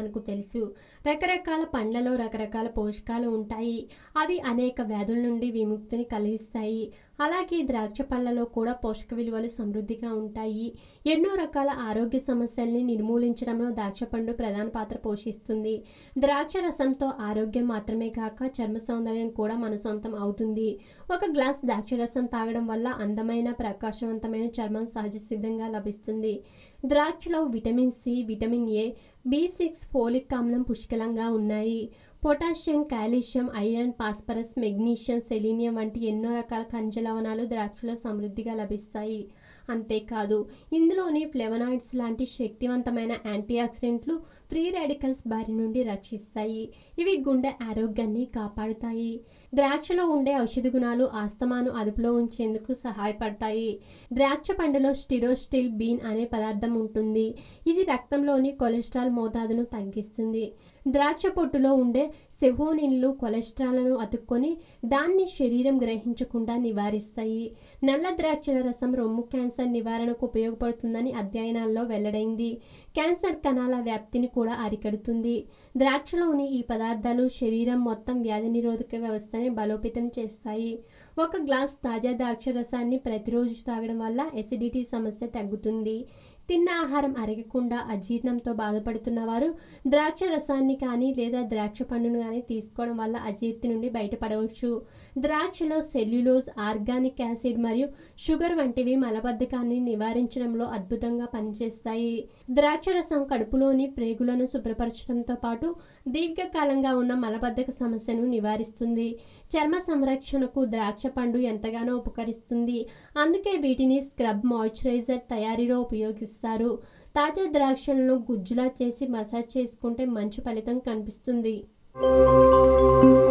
మనకు తెలుసు రకరకాల పండ్లలో రకరకాల పోషకాలు ఉంటాయి అవి అనేక వ్యాధుల నుండి విముక్తిని కలిగిస్తాయి అలాగే ద్రాక్ష పళ్ళలో కూడా పోషక విలువలు సమృద్ధిగా ఉంటాయి ఎన్నో రకాల ఆరోగ్య సమస్యల్ని నిర్మూలించడంలో ద్రాక్ష పండు ప్రధాన పాత్ర పోషిస్తుంది ద్రాక్ష రసంతో ఆరోగ్యం మాత్రమే కాక చర్మ సౌందర్యం కూడా మన సొంతం అవుతుంది ఒక గ్లాస్ ద్రాక్ష రసం తాగడం వల్ల అందమైన ప్రకాశవంతమైన చర్మం సహజ సిద్ధంగా లభిస్తుంది ద్రాక్షలో vitamin C vitamin A B six folic ఆమ్లం పుష్కలంగా ఉన్నాయి potassium calcium iron phosphorus magnesium selenium వంటి ఎన్నో రకాల ఖనిజ లవణాలు ద్రాక్షలో సమృద్ధిగా లభిస్తాయి అంతేకాదు ఇందులోని ఫ్లెవనాయిడ్స్ లాంటి శక్తివంతమైన యాంటీ ఆక్సిడెంట్లు ఫ్రీ రాడికల్స్ బారి నుండి రక్షిస్తాయి ఇవి గుండె ఆరోగ్యాన్ని కాపాడుతాయి ద్రాక్షలో ఉండే ఔషధ గుణాలు ఆస్తమాను అదుపులో ఉంచేందుకు సహాయపడతాయి ద్రాక్ష పండులో స్టిరోస్టిల్ బీన్ అనే పదార్థం ఉంటుంది ఇది రక్తంలోని కొలెస్ట్రాల్ మోతాదును తగ్గిస్తుంది ద్రాక్ష పొట్టులో ఉండే సెఫోనిన్లు కొలెస్ట్రాల్ను అతుక్కొని దాన్ని శరీరం గ్రహించకుండా నివారిస్తాయి నల్ల ద్రాక్షల రసం రొమ్ము క్యాన్సర్ నివారణకు ఉపయోగపడుతుందని అధ్యయనాల్లో వెల్లడైంది క్యాన్సర్ కణాల వ్యాప్తిని కూడా అరికడుతుంది ద్రాక్షలోని ఈ పదార్థాలు శరీరం మొత్తం వ్యాధి నిరోధక వ్యవస్థని బలోపేతం చేస్తాయి ఒక గ్లాస్ తాజా ద్రాక్ష రసాన్ని ప్రతిరోజు తాగడం వల్ల ఎసిడిటీ సమస్య తగ్గుతుంది తిన్న ఆహారం అరగకుండా అజీర్ణంతో బాధపడుతున్న వారు ద్రాక్ష రసాన్ని కానీ లేదా ద్రాక్ష పండును కానీ తీసుకోవడం వల్ల అజీర్తి నుండి బయటపడవచ్చు ద్రాక్షలో సెల్యులోజ్ ఆర్గానిక్ యాసిడ్ మరియు షుగర్ వంటివి మలబద్ధకాన్ని నివారించడంలో అద్భుతంగా పనిచేస్తాయి ద్రాక్ష రసం కడుపులోని ప్రేగులను శుభ్రపరచడంతో పాటు దీర్ఘకాలంగా ఉన్న మలబద్ధక సమస్యను నివారిస్తుంది చర్మ సంరక్షణకు ద్రాక్ష పండు ఎంతగానో ఉపకరిస్తుంది అందుకే వీటిని స్క్రబ్ మాయిశ్చరైజర్ తయారీలో ఉపయోగిస్తారు తాజా ద్రాక్షలను గుజ్జులా చేసి మసాజ్ చేసుకుంటే మంచి ఫలితం కనిపిస్తుంది